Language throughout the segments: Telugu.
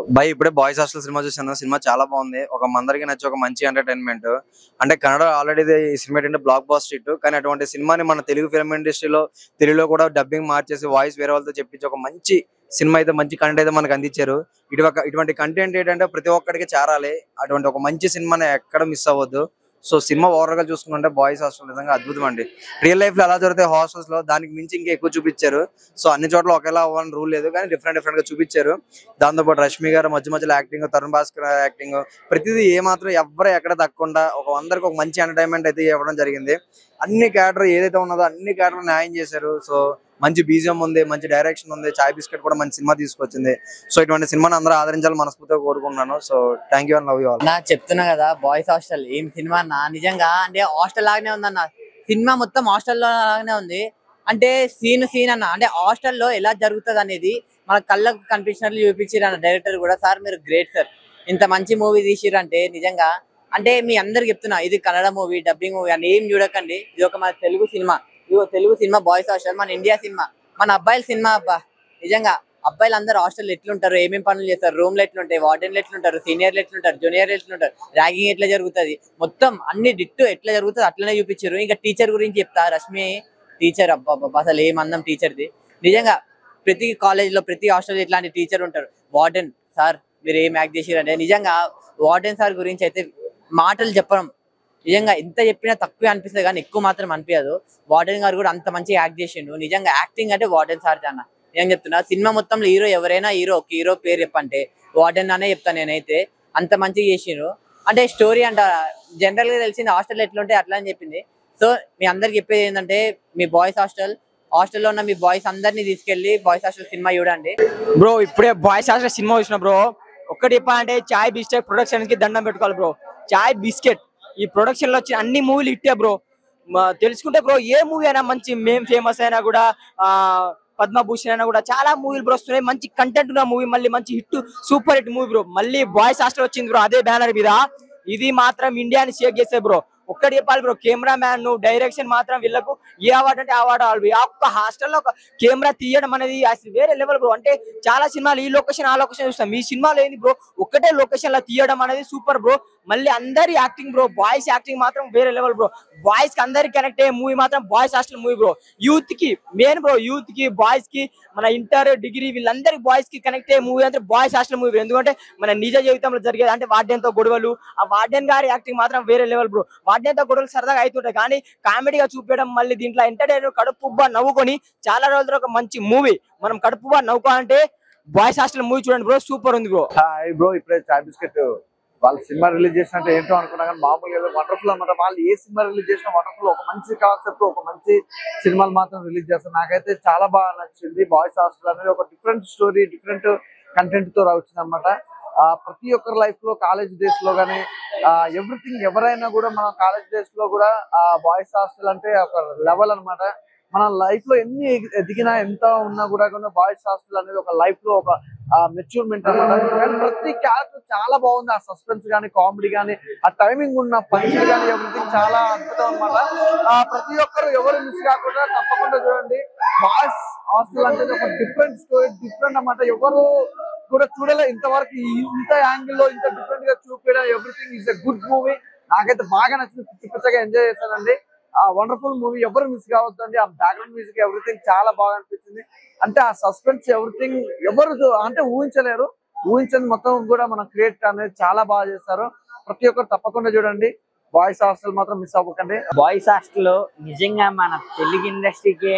బై ఇప్పుడే బాయ్స్ హాస్టల్ సినిమా చూసాను సినిమా చాలా బాగుంది ఒక మందరికి నచ్చి ఒక మంచి ఎంటర్టైన్మెంట్ అంటే కన్నడ ఆల్రెడీ ఈ సినిమా ఏంటంటే బ్లాక్ బాస్టర్ హిట్ కానీ అటువంటి సినిమాని మన తెలుగు ఫిల్మ్ ఇండస్ట్రీలో తెలుగులో కూడా డబ్బింగ్ మార్చేసి వాయిస్ వేరే వాళ్ళతో చెప్పించి ఒక మంచి సినిమా అయితే మంచి కంటెంట్ అయితే మనకు అందించారు ఇటువంటి ఇటువంటి కంటెంట్ ఏంటంటే ప్రతి ఒక్కడికి చేరాలి అటువంటి ఒక మంచి సినిమాని ఎక్కడ మిస్ అవ్వద్దు సో సినిమా ఓవరాల్ గా చూసుకుంటే బాయ్స్ హాస్టల్ నిజంగా అద్భుతం అండి రియల్ లైఫ్ లో ఎలా జరుగుతాయి హాస్టల్స్ లో దానికి మించి ఇంకా ఎక్కువ చూపించారు సో అన్ని చోట్ల ఒకేలా అవ్వాలని రూల్ లేదు కానీ డిఫరెంట్ డిఫరెంట్ గా చూపించారు దాంతో పాటు రష్మి గారు మధ్య మధ్యలో యాక్టింగ్ తరుణ్ భాస్కర్ యాక్టింగ్ ప్రతిదీ ఏ మాత్రం ఎవరు ఎక్కడ తక్కకుండా ఒక అందరికి ఒక మంచి ఎంటర్టైన్మెంట్ అయితే ఇవ్వడం జరిగింది అన్ని క్యారెక్టర్ ఏదైతే ఉన్నదో అన్ని క్యారెక్టర్ న్యాయం చేశారు సో మంచి బీజియం ఉంది మంచి డైరెక్షన్ ఉంది చాయ్ బిస్కెట్ కూడా మంచి సినిమా తీసుకొచ్చింది సో ఇటువంటి సినిమాని అందరూ ఆదరించాలని మనస్ఫూర్తిగా కోరుకుంటున్నాను so thank you and love you all నా చెప్తున్నా కదా బాయ్స్ హాస్టల్ ఏం సినిమా అన్న నిజంగా అంటే హాస్టల్ లాగానే ఉందన్న సినిమా మొత్తం హాస్టల్ లాగానే ఉంది అంటే సీన్ సీన్ అన్న అంటే హాస్టల్లో ఎలా జరుగుతుంది అనేది మన కళ్ళకు కనిపించినట్లు చూపించారు అన్న డైరెక్టర్ కూడా సార్ మీరు గ్రేట్ సార్ ఇంత మంచి మూవీ తీసిర్రు అంటే నిజంగా అంటే మీ అందరికి చెప్తున్నా ఇది కన్నడ మూవీ డబ్బింగ్ మూవీ అని ఏం చూడకండి ఇది ఒక మన తెలుగు సినిమా ఇది తెలుగు సినిమా బాయ్స్ హాస్టల్ మన ఇండియా సినిమా మన అబ్బాయిల సినిమా అబ్బా నిజంగా అబ్బాయిలు అందరూ హాస్టల్ ఎట్లుంటారు ఏమేమి పనులు చేస్తారు రూమ్ లో ఎట్లుంటాయి వార్డెన్లు ఎట్లుంటారు సీనియర్లు ఎట్లుంటారు జూనియర్లు ఎట్లుంటారు ర్యాగింగ్ ఎట్లా జరుగుతుంది మొత్తం అన్ని డిట్టు ఎట్లా జరుగుతుంది అట్లనే చూపించారు ఇంకా టీచర్ గురించి చెప్తా రష్మి టీచర్ అబ్బా అబ్బా అసలు ఏం అందం టీచర్ది నిజంగా ప్రతి కాలేజ్ లో ప్రతి హాస్టల్ ఇట్లాంటి టీచర్ ఉంటారు వార్డెన్ సార్ మీరు ఏం యాక్ట్ చేసిరంటే నిజంగా వార్డెన్ సార్ గురించి అయితే మాటలు చెప్పడం నిజంగా ఎంత చెప్పినా తక్కువే అనిపిస్తుంది కానీ ఎక్కువ మాత్రం అనిపించదు వార్డెన్ గారు కూడా అంత మంచిగా యాక్ట్ చేసిండు నిజంగా యాక్టింగ్ అంటే వార్డెన్ సార్ అన్న నేను చెప్తున్నా సినిమా మొత్తంలో హీరో ఎవరైనా హీరో ఒక హీరో పేరు చెప్పంటే వార్డెన్ అనే చెప్తాను నేనైతే అంత మంచిగా చేసిండ్రు అంటే స్టోరీ అంట జనరల్ గా తెలిసింది హాస్టల్ ఎట్లుంటే అట్లా అని చెప్పింది సో మీ అందరికి చెప్పేది ఏంటంటే మీ బాయ్స్ హాస్టల్ హాస్టల్లో ఉన్న మీ బాయ్స్ అందరినీ తీసుకెళ్లి బాయ్స్ హాస్టల్ సినిమా చూడండి బ్రో ఇప్పుడే బాయ్స్ హాస్టల్ సినిమా చూసిన బ్రో ఒక్కటి చెప్పాలంటే చాయ్ బిస్కెట్ ప్రొడక్షన్ కి దండం పెట్టుకోవాలి బ్రో చాయ్ బిస్కెట్ ఈ ప్రొడక్షన్ లో వచ్చిన అన్ని మూవీలు ఇట్టే బ్రో మ- తెలుసుకుంటే బ్రో ఏ మూవీ అయినా మంచి మేం ఫేమస్ అయినా కూడా ఆ పద్మభూషణ్ అయినా కూడా చాలా మూవీలు బ్రో వస్తున్నాయి మంచి కంటెంట్ ఉన్న మూవీ మళ్ళీ మంచి hit super hit movie bro మళ్ళీ బాయ్స్ హాస్టల్ వచ్చింది బ్రో అదే బ్యానర్ మీద ఇది మాత్రం ఇండియాని షేక్ చేసే బ్రో ఒక్కటి చెప్పాలి బ్రో కెమెరా మ్యాన్ డైరెక్షన్ మాత్రం వీళ్ళకు ఏ అవార్డు అంటే అవార్డు వాళ్ళు ఆ ఒక్క హాస్టల్లో ఒక కెమెరా తీయడం అనేది అసలు వేరే లెవెల్ బ్రో అంటే చాలా సినిమాలు ఈ లొకేషన్ ఆ లొకేషన్ చూస్తాం మీ సినిమాలో ఏంది బ్రో ఒక్కటే లొకేషన్ లో తీయడం అనేది సూపర్ బ్రో మళ్ళీ అందరి యాక్టింగ్ బ్రో బాయ్స్ యాక్టింగ్ మాత్రం వేరే లెవెల్ బ్రో బాయ్స్ కి అందరికి కనెక్ట్ అయ్యే మూవీ మాత్రం Boys Hostel movie bro youth కి మెయిన్ బ్రో యూత్ కి బాయ్స్ కి మన ఇంటర్ డిగ్రీ వీళ్ళందరికి బాయ్స్ కి కనెక్ట్ అయ్యే మూవీ అంటే బాయ్స్ హాస్టల్ మూవీ ఎందుకంటే మన నిజ జీవితంలో జరిగేది అంటే వార్డెన్ తో గొడవలు ఆ వార్డెన్ గారి యాక్టింగ్ మాత్రం వేరే లెవెల్ బ్రో వార్డెన్ తో గొడవలు సరదాగా అవుతుంటాయి కానీ కామెడీగా చూపించడం మళ్ళీ దీంట్లో ఎంటర్టైనర్ కడుపుబ్బా నవ్వుకొని చాలా రోజుల ఒక మంచి మూవీ మనం కడుపుబ్బా నవ్వుకోవాలంటే బాయ్స్ హాస్టల్ మూవీ చూడండి బ్రో సూపర్ ఉంది బ్రో హాయ్ బ్రో ఇప్పుడే చాయ్ బిస్కెట్ వాళ్ళ సినిమా రిలీజ్ చేసినట్టు ఏంటో అనుకున్నా కానీ మామూలుగా ఏదో వండర్ఫుల్ అనమాట వాళ్ళు ఏ సినిమా రిలీజ్ చేసినా వండర్ఫుల్ ఒక మంచి కాన్సెప్ట్ ఒక మంచి సినిమాలు మాత్రం రిలీజ్ చేస్తారు నాకైతే చాలా బాగా నచ్చింది బాయ్స్ హాస్టల్ అనేది ఒక డిఫరెంట్ స్టోరీ డిఫరెంట్ కంటెంట్ తో వచ్చింది అనమాట ప్రతి ఒక్కరి లైఫ్ లో కాలేజ్ డేస్ లో కానీ ఎవ్రీథింగ్ ఎవరైనా కూడా మన కాలేజ్ డేస్ లో కూడా బాయ్స్ హాస్టల్ అంటే ఒక లెవెల్ అన్నమాట మన లైఫ్ లో ఎన్ని ఎగి- ఎదిగినా ఎంత ఉన్నా కూడా బాయ్స్ హాస్టల్ అనేది ఒక లైఫ్ లో ఒక మెచ్యూర్మెంట్ అనమాట కానీ ప్రతి క్యారెక్టర్ చాలా బాగుంది ఆ సస్పెన్స్ గానీ కామెడీ గానీ ఆ టైమింగ్ ఉన్న పంచ్ గానీ ఎవ్రీథింగ్ చాలా అద్భుతం అనమాట ప్రతి ఒక్కరు ఎవరు మిస్ కాకుండా తప్పకుండా చూడండి బాయ్స్ హాస్టల్ అనేది ఒక డిఫరెంట్ స్టోరీ డిఫరెంట్ అన్నమాట ఎవరు కూడా చూడలే ఇంతవరకు ఈ- ఇంత యాంగిల్ లో ఇంత డిఫరెంట్ గా చూపించడం everything is a good movie నాకైతే బాగా నచ్చింది పిచ్చి పిచ్చగా ఎంజాయ్ చేశానండి ఆ వండర్ఫుల్ మూవీ ఎవరు మిస్ కావద్దండి ఆ బ్యాక్గ్రౌండ్ మ్యూజిక్ ఎవ్రీథింగ్ చాలా బాగా అనిపించింది అంటే ఆ సస్పెన్స్ ఎవ్రీథింగ్ ఎవరు చూ- అంటే ఊహించలేరు ఊహించని మొత్తం కూడా మనం క్రియేట్ అనేది చాలా బాగా చేస్తారు ప్రతి ఒక్కరు తప్పకుండా చూడండి బాయ్స్ హాస్టల్ మాత్రం మిస్ అవ్వకండి బాయ్స్ హాస్టల్ నిజంగా మన తెలుగు ఇండస్ట్రీకి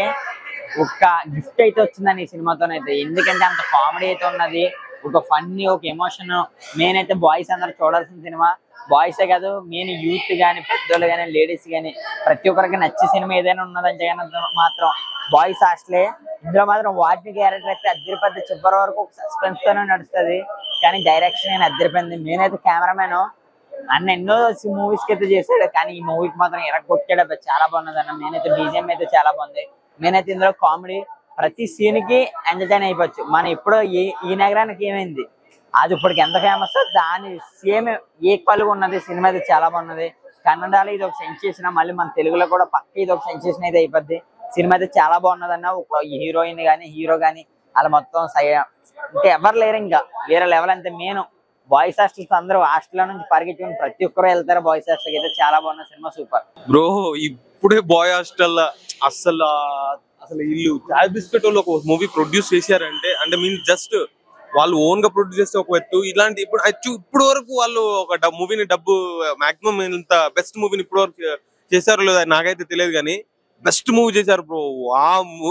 ఒక గిఫ్ట్ అయితే వచ్చిందని ఈ సినిమాతోనైతే ఎందుకంటే అంత కామెడీ అయితే ఉన్నది ఒక ఫన్నీ ఒక ఎమోషన్ మెయిన్ అయితే బాయ్స్ అందరూ చూడాల్సిన సినిమా బాయ్సే కాదు మెయిన్ యూత్ కానీ పెద్దోళ్ళు కానీ లేడీస్ కానీ ప్రతి ఒక్కరికి నచ్చే సినిమా ఏదైనా ఉన్నదంటే కనుక మాత్రం బాయ్స్ హాస్టలే ఇందులో మాత్రం వాటిని క్యారెక్టర్ అయితే అద్దరిపద్ద చివరి వరకు ఒక సస్పెన్స్ తోనే నడుస్తుంది కానీ డైరెక్షన్ అయినా అద్దరిపోయింది మెయిన్ అయితే కెమెరామెన్ అన్న ఎన్నో మూవీస్ కి అయితే చేశాడు కానీ ఈ మూవీకి మాత్రం ఎరగ కొట్టాడు అబ్బా చాలా బాగున్నది అన్న నేనైతే బీజిఎం అయితే చాలా బాగుంది నేనైతే ఇందులో కామెడీ ప్రతి సీన్ కి ఎంటర్టైన్ అయిపోవచ్చు మనం ఇప్పుడు ఈ ఈ నగరానికి ఏమైంది అది ఇప్పటికి ఎంత ఫేమస్ దాని సేమ్ ఈక్వల్ గా ఉన్నది సినిమా అయితే చాలా బాగున్నది కన్నడలో ఇది ఒక సెన్సేషన్ మళ్ళీ మన తెలుగులో కూడా పక్క ఇది ఒక సెన్సేషన్ అయితే అయిపోద్ది సినిమా అయితే చాలా బాగున్నది అన్న ఒక హీరోయిన్ గానీ హీరో గానీ వాళ్ళు మొత్తం సై ఇంకా ఎవరు లేరు ఇంకా వేరే లెవెల్ అంతే మెయిన్ బాయ్స్ హాస్టల్స్ అందరూ హాస్టల్ నుంచి పరిగెత్తుకుని ప్రతి ఒక్కరు వెళ్తారు బాయ్స్ హాస్టల్ అయితే చాలా బాగున్న సినిమా సూపర్ బ్రో ఇప్పుడే బాయ్ హాస్టల్ అసలు అసలు వీళ్ళు చాయ్ బిస్కెట్ వాళ్ళు ఒక మూవీ ప్రొడ్యూస్ చేశారంటే అంటే మీన్ జస్ట్ వాళ్ళు ఓన్ గా ప్రొడ్యూస్ చేస్తే ఒక ఎత్తు ఇలాంటి ఇప్పుడు actu- ఇప్పుడు వరకు వాళ్ళు ఒక మూవీని డబ్బు మాక్సిమం ఇంత బెస్ట్ మూవీని ఇప్పుడు వరకు చేశారో లేదో నాకైతే తెలియదు కానీ బెస్ట్ మూవీ చేశారు బ్రో వా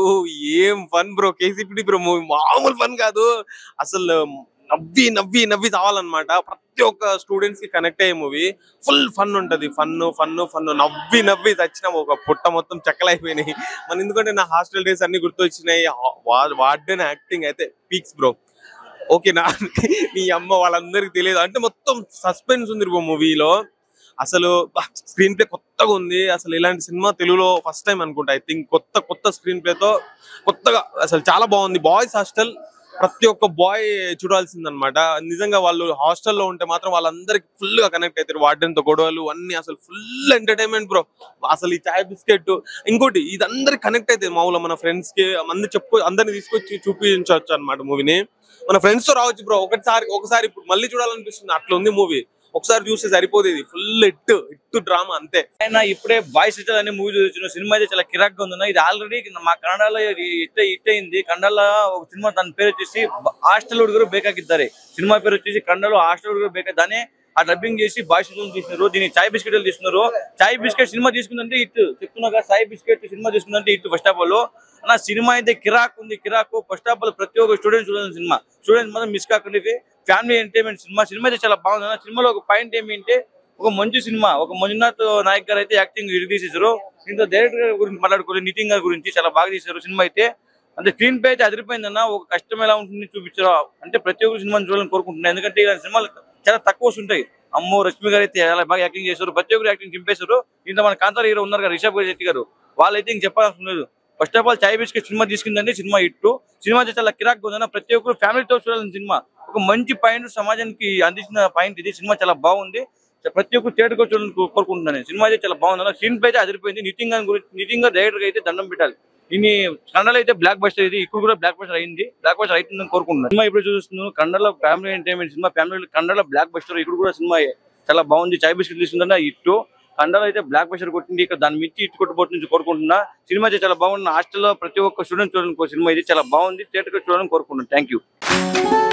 ఏం fun bro KCP bro movie మామూలు ఫన్ కాదు అసలు నవ్వి నవ్వి నవ్వి చావాలన్నమాట ప్రతి ఒక్క స్టూడెంట్స్ కి కనెక్ట్ అయ్యే మూవీ ఫుల్ ఫన్ ఉంటది ఫన్ ఫన్ ఫన్ నవ్వి నవ్వి చచ్చిన ఒక పుట్ట మొత్తం చెక్కలైపోయినాయి మన ఎందుకంటే నా హాస్టల్ డేస్ అన్ని గుర్తొచ్చినాయి వార్డెన్ యాక్టింగ్ అయితే పీక్స్ బ్రో ఓకే నా మీ అమ్మ వాళ్ళందరికి తెలియదు అంటే మొత్తం సస్పెన్స్ ఉంది బ్రో మూవీలో అసలు స్క్రీన్ ప్లే కొత్తగా ఉంది అసలు ఇలాంటి సినిమా తెలుగులో ఫస్ట్ టైం అనుకుంటా ఐ థింక్ కొత్త కొత్త స్క్రీన్ ప్లే తో కొత్తగా అసలు చాలా బాగుంది బాయ్స్ హాస్టల్ ప్రతి ఒక్క బాయ్ చూడాల్సిందన్నమాట నిజంగా వాళ్ళు హాస్టల్లో ఉంటే మాత్రం వాళ్ళందరికి ఫుల్ గా కనెక్ట్ అవుతారు వార్డెన్ తో గొడవలు అన్ని అసలు ఫుల్ ఎంటర్టైన్మెంట్ బ్రో అసలు ఈ చాయ్ బిస్కెట్ ఇంకోటి ఇది అందరికి కనెక్ట్ అవుతుంది మామూలుగా మన ఫ్రెండ్స్ కి అందరు చెప్పుకో అందరిని తీసుకొచ్చి చూపించవచ్చు అన్నమాట మూవీని మన ఫ్రెండ్స్ తో రావచ్చు బ్రో ఒకసారి ఒకసారి ఇప్పుడు మళ్ళీ చూడాలనిపిస్తుంది అట్లా ఉంది మూవీ ఒకసారి చూస్తే సరిపోతుంది ఫుల్ హిట్ హిట్ డ్రామా అంతే ఆయన ఇప్పుడే బాయ్స్ ఇచ్చర్ అనే మూవీ చూసిన సినిమా అయితే చాలా కిరాక్ గా ఉంది ఇది ఆల్రెడీ మా కన్నడలో ఇది హిట్ హిట్ అయింది కన్నడలో ఒక సినిమా దాని పేరు వచ్చేసి హాస్టల్ ಹುಡುಗರು ಬೇಕಾಗಿದ್ದಾರೆ సినిమా పేరు వచ్చేసి కన్నడలో హాస్టల్ ಹುಡುಗರು ಬೇಕಾ దాన్ని ఆ డబ్బింగ్ చేసి బాయ్స్ తీసినారు దీన్ని చాయ్ బిస్కెట్ తీసుకున్నారు చాయ్ బిస్కెట్ సినిమా తీసుకుందంటే హిట్ చెప్తున్నా కదా చాయ్ బిస్కెట్ సినిమా తీసుకుందంటే హిట్ ఫస్ట్ ఆఫ్ ఆల్ నా సినిమా అయితే కిరాక్ ఉంది కిరాక్ ఫస్ట్ ఆఫ్ ఆల్ ప్రతి ఒక్క స్టూడెంట్ చూడాలి సినిమా స్టూడెంట్స్ మాత్రం మిస్ కాకుండా ఇది ఫ్యామిలీ ఎంటర్టైన్మెంట్ సినిమా సినిమా అయితే చాలా బాగుంది నా సినిమాలో ఒక పాయింట్ ఏమిటంటే ఒక మంచి సినిమా ఒక మంజునాథ్ నాయక్ గారు అయితే యాక్టింగ్ ఇది తీసేసారు దీంతో డైరెక్టర్ గారి గురించి మాట్లాడుకోలేదు నితిన్ గారి గురించి చాలా బాగా తీశారు సినిమా అయితే అంటే స్క్రీన్ పే అయితే అదిరిపోయిందన్న ఒక కష్టం ఎలా ఉంటుంది చూపించారు అంటే ప్రతి ఒక్క సినిమాని చూడాలని కోరుకుంటున్నాను ఎందుకంటే ఇలాంటి సినిమాలు చాలా తక్కువ ఉంటాయి అమ్మో రష్మి గారు అయితే చాలా బాగా యాక్టింగ్ చేశారు ప్రతి ఒక్కరు యాక్టింగ్ చింపేశారు ఇంత మన కాంతార హీరో ఉన్నారు కదా రిషబ్ శెట్టి గారు వాళ్ళైతే ఇంక చెప్పాల్సిన లేదు first of all Chai Biscuit cinema తీసుకుందంటే సినిమా హిట్ సినిమా అయితే చాలా కిరాక్ ఉందన్న ప్రతి ఒక్కరు ఫ్యామిలీతో చూడాలని సినిమా ఒక మంచి పాయింట్ సమాజానికి అందించిన పాయింట్ ఇది సినిమా చాలా బాగుంది ప్రతి ఒక్కరు థియేటర్ కు చూడాలని కో- కోరుకుంటున్నాను నేను. సినిమా అయితే చాలా బాగుంది సీన్ పై అయితే అదిరిపోయింది నితిన్ గారి గురించి నితిన్ గారు డైరెక్టర్ అయితే దండం పెట్టాలి దీన్ని కన్నడలో అయితే బ్లాక్ బస్టర్ ఇది ఇక్కడ కూడా బ్లాక్ బస్టర్ అయింది బ్లాక్ బస్టర్ అవుతుందని కోరుకుంటున్నాను సినిమా ఇప్పుడు చూస్తున్నాను కన్నడలో ఫ్యామిలీ ఎంటర్టైన్మెంట్ సినిమా ఫ్యామిలీ కన్నడలో బ్లాక్ బస్టర్ ఇక్కడ కూడా సినిమా చాలా బాగుంది చాయ్ బిస్కెట్ తీసుకుందంటే ఇట్టు కన్నడలో అయితే బ్లాక్ బస్టర్ కొట్టింది ఇక్కడ దాని మించి ఇటు కొట్టుబోతు నుంచి కోరుకుంటున్నా సినిమా అయితే చాలా బాగుంది హాస్టల్లో ప్రతి ఒక్క స్టూడెంట్ చూడాలని సినిమా ఇది చాలా బాగుంది థియేటర్ చూడాలని కోరుకుంటున్నాను థ్యాంక్ యూ